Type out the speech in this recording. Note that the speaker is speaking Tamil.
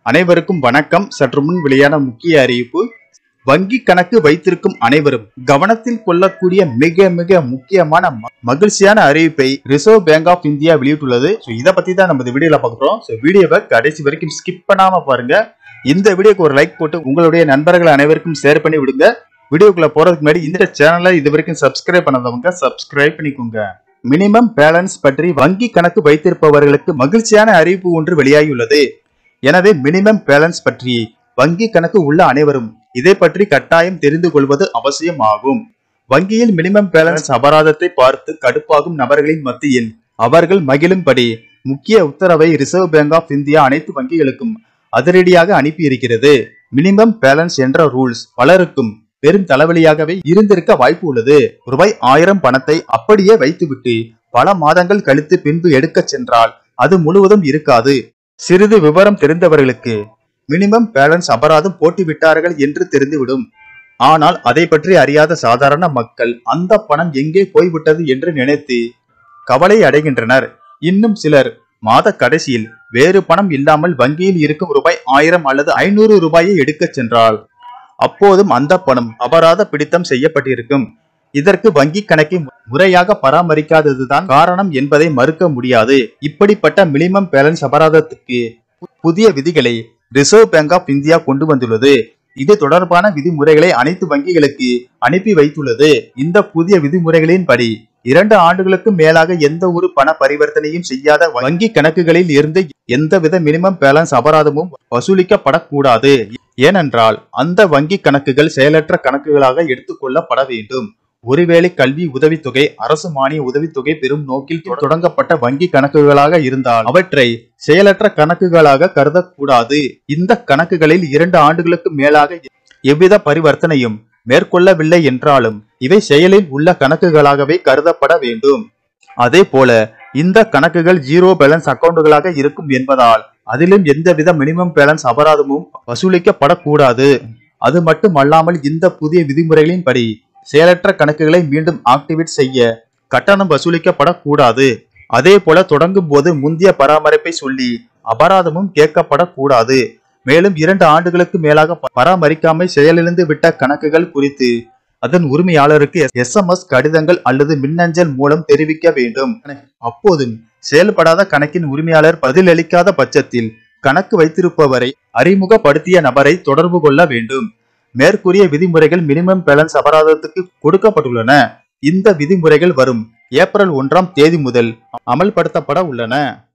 அனைவருக்கும் வணக்கம் சற்று முன் வெளியான முக்கிய அறிவிப்பு வங்கி கணக்கு வைத்திருக்கும் அனைவரும் கவனத்தில் கொள்ளக்கூடிய மிக மிக முக்கியமான ம- மகிழ்ச்சியான அறிவிப்பை ரிசர்வ் பேங்க் ஆஃப் இந்தியா வெளியிட்டுள்ளது ஸோ இதை பத்தி தான் நம்ம இந்த வீடியோல பார்க்குறோம் ஸோ வீடியோவை கடைசி வரைக்கும் ஸ்கிப் பண்ணாம பாருங்க இந்த வீடியோக்கு ஒரு லைக் போட்டு உங்களுடைய நண்பர்கள் அனைவருக்கும் ஷேர் பண்ணி விடுங்க வீடியோக்குள்ள போறதுக்கு முன்னாடி இந்த சேனலை இது வரைக்கும் சப்ஸ்கிரைப் பண்ணாதவங்க சப்ஸ்கிரைப் பண்ணிக்கோங்க மினிமம் பேலன்ஸ் பற்றி வங்கி கணக்கு வைத்திருப்பவர்களுக்கு மகிழ்ச்சியான அறிவிப்பு ஒன்று வெளியாகியுள்ளது எனவே மினிமம் பேலன்ஸ் பற்றி வங்கி கணக்கு உள்ள அனைவரும் இதை பற்றி கட்டாயம் தெரிந்து கொள்வது அவசியம் ஆகும் வங்கியில் மினிமம் பேலன்ஸ் அபராதத்தை பார்த்து கடுப்பாகும் நபர்களின் மத்தியில் அவர்கள் மகிழும்படி முக்கிய உத்தரவை ரிசர்வ் பேங்க் ஆஃப் இந்தியா அனைத்து வங்கிகளுக்கும் அதிரடியாக அனுப்பியிருக்கிறது மினிமம் பேலன்ஸ் என்ற ரூல்ஸ் பலருக்கும் பெரும் தலைவலியாகவே இருந்திருக்க வாய்ப்பு உள்ளது ரூபாய் ஆயிரம் பணத்தை அப்படியே வைத்துவிட்டு பல மாதங்கள் கழித்து பின்பு எடுக்கச் சென்றால் அது முழுவதும் இருக்காது சிறிது விவரம் தெரிந்தவர்களுக்கு மினிமம் பேலன்ஸ் அபராதம் போட்டு விட்டார்கள் என்று தெரிந்துவிடும் ஆனால் அதை பற்றி அறியாத சாதாரண மக்கள் அந்த பணம் எங்கே போய்விட்டது என்று நினைத்து கவலை அடைகின்றனர் இன்னும் சிலர் மாத கடைசியில் வேறு பணம் இல்லாமல் வங்கியில் இருக்கும் ரூபாய் ஆயிரம் அல்லது ஐநூறு ரூபாயை எடுக்கச் சென்றால் அப்போதும் அந்த பணம் அபராத பிடித்தம் செய்யப்பட்டிருக்கும் இதற்கு வங்கி கணக்கை முறையாக பராமரிக்காததுதான் காரணம் என்பதை மறுக்க முடியாது இப்படிப்பட்ட மினிமம் பேலன்ஸ் அபராதத்துக்கு புதிய விதிகளை ரிசர்வ் பேங்க் ஆஃப் இந்தியா கொண்டு வந்துள்ளது இது தொடர்பான விதிமுறைகளை அனைத்து வங்கிகளுக்கு அனுப்பி வைத்துள்ளது இந்த புதிய விதிமுறைகளின்படி இரண்டு ஆண்டுகளுக்கு மேலாக எந்த ஒரு பண பரிவர்த்தனையும் செய்யாத வங்கி கணக்குகளில் இருந்து எந்தவித மினிமம் பேலன்ஸ் அபராதமும் வசூலிக்கப்படக்கூடாது ஏனென்றால் அந்த வங்கி கணக்குகள் செயலற்ற கணக்குகளாக எடுத்துக்கொள்ளப்பட வேண்டும் ஒருவேளை கல்வி உதவித்தொகை அரசு மானிய உதவித்தொகை பெறும் நோக்கில் தொடங்கப்பட்ட வங்கி கணக்குகளாக இருந்தால் அவற்றை செயலற்ற கணக்குகளாக கருதக்கூடாது இந்த கணக்குகளில் இரண்டு ஆண்டுகளுக்கு மேலாக எவ்வித பரிவர்த்தனையும் மேற்கொள்ளவில்லை என்றாலும் இவை செயலில் உள்ள கணக்குகளாகவே கருதப்பட வேண்டும் அதே போல இந்த கணக்குகள் ஜீரோ பேலன்ஸ் அக்கவுண்டுகளாக இருக்கும் என்பதால் அதிலும் எந்தவித மினிமம் பேலன்ஸ் அபராதமும் வசூலிக்கப்படக்கூடாது அது மட்டுமல்லாமல் இந்த புதிய விதிமுறைகளின்படி செயலற்ற கணக்குகளை மீண்டும் ஆக்டிவேட் செய்ய கட்டணம் வசூலிக்கப்படக்கூடாது அதே போல தொடங்கும் போது முந்தைய பராமரிப்பை சொல்லி அபராதமும் கேட்கப்படக்கூடாது மேலும் இரண்டு ஆண்டுகளுக்கு மேலாக ப- பராமரிக்காமல் செயலிழந்து விட்ட கணக்குகள் குறித்து அதன் உரிமையாளருக்கு எஸ்எம்எஸ் கடிதங்கள் அல்லது மின்னஞ்சல் மூலம் தெரிவிக்க வேண்டும் அப்போதும் செயல்படாத கணக்கின் உரிமையாளர் பதிலளிக்காத பட்சத்தில் கணக்கு வைத்திருப்பவரை அறிமுகப்படுத்திய நபரை தொடர்பு கொள்ள வேண்டும் மேற்கூறிய விதிமுறைகள் மினிமம் பேலன்ஸ் அபராதத்துக்கு கொடுக்கப்பட்டுள்ளன இந்த விதிமுறைகள் வரும் ஏப்ரல் ஒன்றாம் தேதி முதல் அமல்படுத்தப்பட உள்ளன